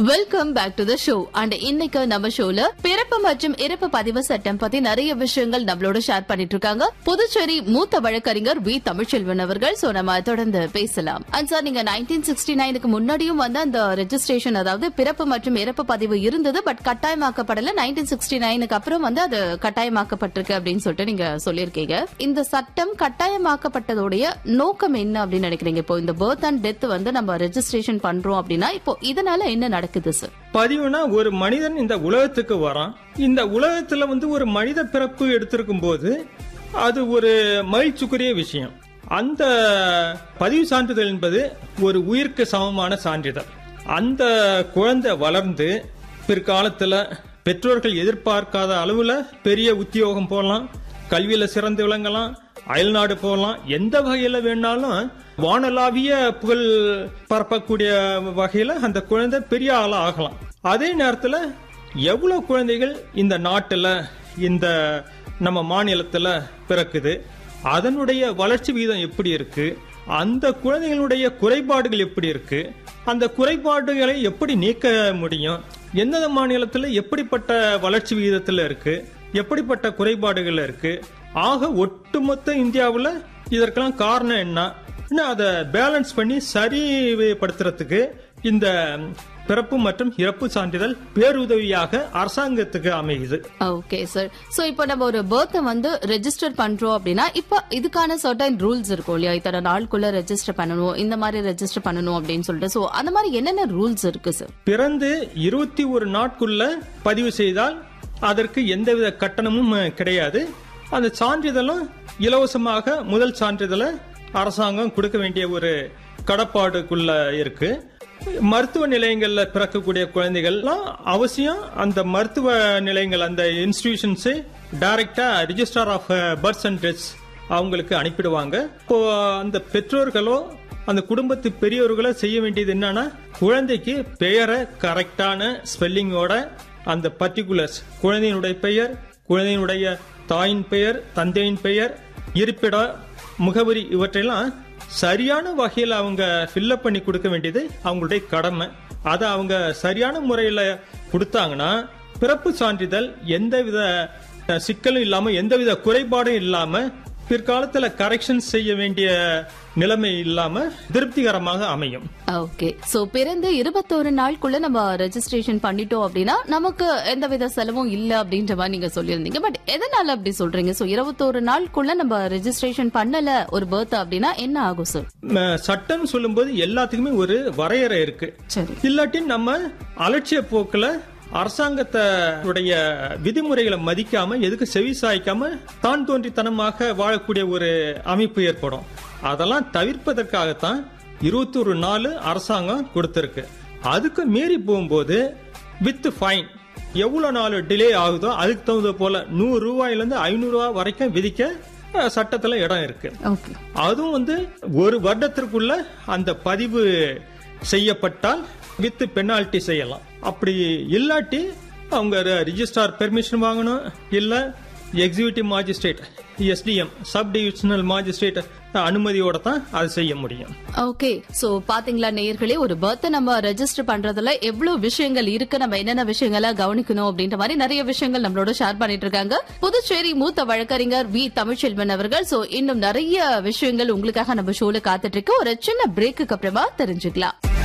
welcome back to the show and இன்னைக்கு நம்ம ஷோல பிறப்பு மற்றும் இறப்பு பதிவு சட்டம் பத்தி நிறைய விஷயங்கள் நம்மளோட ஷேர் பண்ணிட்டு இருக்காங்க புதுச்சேரி மூத்த வழக்கறிஞர் வி தமிழ்ச்செல்வன் அவர்கள் சோ நம்ம தொடர்ந்து பேசலாம் அண்ட் சார் நீங்க நைன்டீன் சிக்ஸ்டி நைனுக்கு முன்னாடியும் வந்து அந்த ரெஜிஸ்ட்ரேஷன் அதாவது பிறப்பு மற்றும் இறப்பு பதிவு இருந்தது பட் கட்டாயமாக்கப்படல நைன்டீன் சிக்ஸ்டி நைனுக்கு அப்புறம் வந்து அது கட்டாயமாக்கப்பட்டிருக்கு அப்படின்னு சொல்லிட்டு நீங்க சொல்லியிருக்கீங்க இந்த சட்டம் கட்டாயமாக்கப்பட்டதோடைய நோக்கம் என்ன அப்படின்னு நினைக்கிறீங்க இப்போ இந்த பர்த் அண்ட் டெத் வந்து நம்ம ரெஜிஸ்ட்ரேஷன் பண்றோம் அப்படின்னா இப்போ இதனால என்ன நடக்குது சார் பதிவுனா ஒரு மனிதன் இந்த உலகத்துக்கு வரான் இந்த உலகத்துல வந்து ஒரு மனித பிறப்பு எடுத்திருக்கும் போது அது ஒரு மகிழ்ச்சிக்குரிய விஷயம் அந்த பதிவு சான்றிதழ் என்பது ஒரு உயிருக்கு சமமான சான்றிதழ் அந்த குழந்தை வளர்ந்து பிற்காலத்துல பெற்றோர்கள் எதிர்பார்க்காத அளவுல பெரிய உத்தியோகம் போடலாம் கல்வியில சிறந்து விளங்கலாம் அயல்நாடு போகலாம் எந்த வகையில வேணாலும் வானலாவிய புகழ் பரப்பக்கூடிய வகையில அந்த குழந்தை பெரிய ஆளா ஆகலாம் அதே நேரத்துல எவ்வளவு குழந்தைகள் இந்த நாட்டுல இந்த நம்ம மாநிலத்துல பிறக்குது அதனுடைய வளர்ச்சி விகிதம் எப்படி இருக்கு அந்த குழந்தைகளுடைய குறைபாடுகள் எப்படி இருக்கு அந்த குறைபாடுகளை எப்படி நீக்க முடியும் எந்தெந்த மாநிலத்துல எப்படிப்பட்ட வளர்ச்சி விகிதத்துல இருக்கு எப்படிப்பட்ட குறைபாடுகள் இருக்கு ஆக ஒட்டுமொத்த இந்தியாவுல இதற்கெல்லாம் காரணம் என்ன இன்னும் அதை பேலன்ஸ் பண்ணி சரிப்படுத்துறதுக்கு இந்த பிறப்பு மற்றும் இறப்பு சான்றிதழ் பேருதவியாக அரசாங்கத்துக்கு அமையுது ஓகே சார் சோ இப்போ நம்ம ஒரு பர்த் வந்து ரெஜிஸ்டர் பண்றோம் அப்படின்னா இப்போ இதுக்கான சர்டன் ரூல்ஸ் இருக்கும் இல்லையா இத்தனை நாளுக்குள்ள ரெஜிஸ்டர் பண்ணணும் இந்த மாதிரி ரெஜிஸ்டர் பண்ணணும் அப்படின்னு சொல்லிட்டு சோ அந்த மாதிரி என்னென்ன ரூல்ஸ் இருக்கு சார் பிறந்து இருபத்தி ஒரு நாட்குள்ள பதிவு செய்தால் அதற்கு எந்தவித கட்டணமும் கிடையாது அந்த சான்றிதழும் இலவசமாக முதல் சான்றிதழை அரசாங்கம் கொடுக்க வேண்டிய ஒரு கடப்பாடுக்குள்ள இருக்கு மருத்துவ நிலையங்கள்ல பிறக்கக்கூடிய குழந்தைகள்லாம் அவசியம் அந்த மருத்துவ நிலையங்கள் அந்த இன்ஸ்டிடியூஷன்ஸ் டைரக்டா register of births and deaths அவங்களுக்கு அனுப்பிடுவாங்க இப்போ அந்த பெற்றோர்களோ அந்த குடும்பத்து பெரியவர்களோ செய்ய வேண்டியது என்னன்னா குழந்தைக்கு பெயரை கரெக்டான ஸ்பெல்லிங்கோட அந்த பர்டிகுலர்ஸ் குழந்தையினுடைய பெயர் குழந்தையினுடைய தாயின் பெயர் தந்தையின் பெயர் இருப்பிடம் முகவரி இவற்றையெல்லாம் சரியான வகையில் அவங்க ஃபில்லப் பண்ணி கொடுக்க வேண்டியது அவங்களுடைய கடமை அதை அவங்க சரியான முறையில் கொடுத்தாங்கன்னா பிறப்பு சான்றிதழ் எந்தவித சிக்கலும் இல்லாம எந்தவித குறைபாடும் இல்லாம பிற்காலத்துல கரெக்ஷன் செய்ய வேண்டிய நிலைமை இல்லாம திருப்திகரமாக அமையும் ஓகே சோ பிறந்து இருபத்தோரு நாளுக்குள்ள நம்ம ரெஜிஸ்ட்ரேஷன் பண்ணிட்டோம் அப்படின்னா நமக்கு எந்தவித செலவும் இல்ல அப்படின்ற மாதிரி நீங்க சொல்லியிருந்தீங்க பட் எதனால அப்படி சொல்றீங்க சோ இருபத்தோரு நாளுக்குள்ள நம்ம ரெஜிஸ்ட்ரேஷன் பண்ணல ஒரு பர்த் அப்படின்னா என்ன ஆகும் சார் ம, சட்டம் சொல்லும்போது எல்லாத்துக்குமே ஒரு வரையறை இருக்கு சரி இல்லாட்டி நம்ம அலட்சிய போக்குல அரசாங்கத்துடைய விதிமுறைகளை மதிக்காம எதுக்கு செவி சாய்க்காம தான் தோன்றித்தனமாக வாழக்கூடிய ஒரு அமைப்பு ஏற்படும் அதெல்லாம் தவிர்ப்பதற்காகத்தான் இருபத்தொரு நாலு அரசாங்கம் கொடுத்திருக்கு அதுக்கு மீறி போகும்போது வித் ஃபைன் எவ்வளவு நாள் டிலே ஆகுதோ அதுக்கு தகுந்த போல நூறு ரூபாயில இருந்து ஐநூறு ரூபாய் வரைக்கும் விதிக்க அஹ், சட்டத்துல இடம் இருக்கு ஓகே அதுவும் வந்து ஒரு வருடத்திற்குள்ள அந்த பதிவு செய்யப்பட்டால் வித் பெனால்டி செய்யலாம் அப்படி இல்லாட்டி அவங்க ரிஜிஸ்ட்ரார் பெர்மிஷன் வாங்கணும் இல்ல executive magistrate SDM sub divisional magistrate அனுமதியோட தான் அது செய்ய முடியும் ஓகே சோ பாத்தீங்களா நேயர்களே ஒரு பர்த் நம்ம ரெஜிஸ்டர் பண்றதுல எவ்வளவு விஷயங்கள் இருக்கு நம்ம என்னென்ன விஷயங்களை கவனிக்கணும் அப்படின்ற மாதிரி நிறைய விஷயங்கள் நம்மளோட ஷேர் பண்ணிட்டு இருக்காங்க புதுச்சேரி மூத்த வழக்கறிஞர் வி தமிழ்ச்செல்வன் அவர்கள் சோ இன்னும் நிறைய விஷயங்கள் உங்களுக்காக நம்ம ஷோல காத்துட்டு இருக்கு ஒரு சின்ன பிரேக்குக்கு அப்புறமா தெரிஞ்சுக்கலாம்